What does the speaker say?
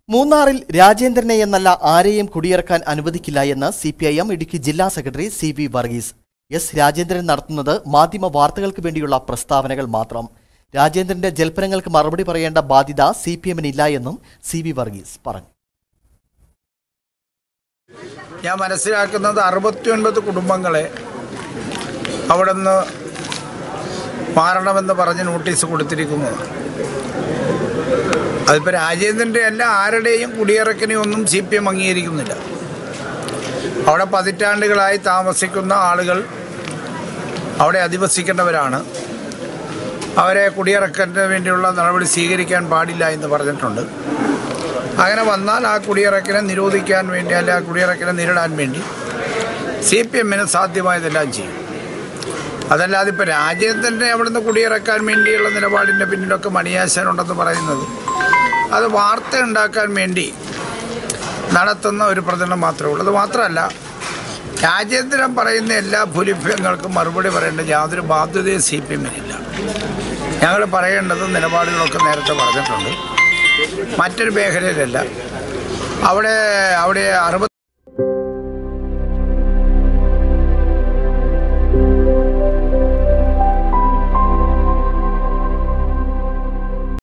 മൂന്നാറിൽ രാജേന്ദ്രനെ എന്നല്ല ആരെയും കുടിയിറക്കാൻ അനുവദിക്കില്ല എന്ന് C P I M Idukki ജില്ലാ secretary C V Varghese S Rajendran നടത്തുന്നത് മാധ്യമ വാർത്തകൾക്ക് വേണ്ടിയുള്ള പ്രസ്താവനകൾ മാത്രം രാജേന്ദ്രന്റെ ജൽപ്പനങ്ങൾക്ക് മറുപടി പറയേണ്ട ബാധ്യത സി പി എമ്മിനില്ല എന്നും സി വി വർഗീസ് പറഞ്ഞു ഞാൻ മനസ്സിലാക്കുന്നത് അറുപത്തിയൊൻപത് കുടുംബങ്ങളെ അവിടെ നിന്ന് മാറണമെന്ന് പറഞ്ഞ് നോട്ടീസ് കൊടുത്തിരിക്കുന്നു അതിപ്പോൾ രാജേന്ദ്രൻ്റെ അല്ല ആരുടെയും കുടിയിറക്കിനെ ഒന്നും സി പി എം അംഗീകരിക്കുന്നില്ല അവിടെ പതിറ്റാണ്ടുകളായി താമസിക്കുന്ന ആളുകൾ അവിടെ അധിവസിക്കേണ്ടവരാണ് അവരെ കുടിയിറക്കുന്നതിന് വേണ്ടിയുള്ള നടപടി സ്വീകരിക്കാൻ പാടില്ല എന്ന് പറഞ്ഞിട്ടുണ്ട് അങ്ങനെ വന്നാൽ ആ കുടിയിറക്കിനെ നിരോധിക്കാൻ വേണ്ടി അല്ലെ ആ കുടിയിറക്കിനെ നേരിടാൻ വേണ്ടി സി പി എമ്മിന് സാധ്യമായതെല്ലാം ചെയ്യും അതല്ലാതെ ഇപ്പോൾ രാജ്യത്തിൻ്റെ അവിടുന്ന് കുടിയിറക്കാൻ വേണ്ടിയുള്ള നിലപാടിൻ്റെ പിന്നിലൊക്കെ മണിയാശാനുണ്ടെന്ന് പറയുന്നത് അത് വാർത്ത ഉണ്ടാക്കാൻ വേണ്ടി നടത്തുന്ന ഒരു പ്രചരണം മാത്രമേ ഉള്ളൂ അത് മാത്രമല്ല രാജ്യാന്തരം പറയുന്ന എല്ലാ ഭൂരിഭാഗങ്ങൾക്കും മറുപടി പറയേണ്ട യാതൊരു ബാധ്യതയും സി പി എമ്മിനില്ല ഞങ്ങൾ പറയേണ്ടത് നിലപാടുകളൊക്കെ നേരത്തെ പറഞ്ഞിട്ടുണ്ട് മറ്റൊരു മേഖലയിലല്ല അവിടെ അവിടെ അറുപത്തി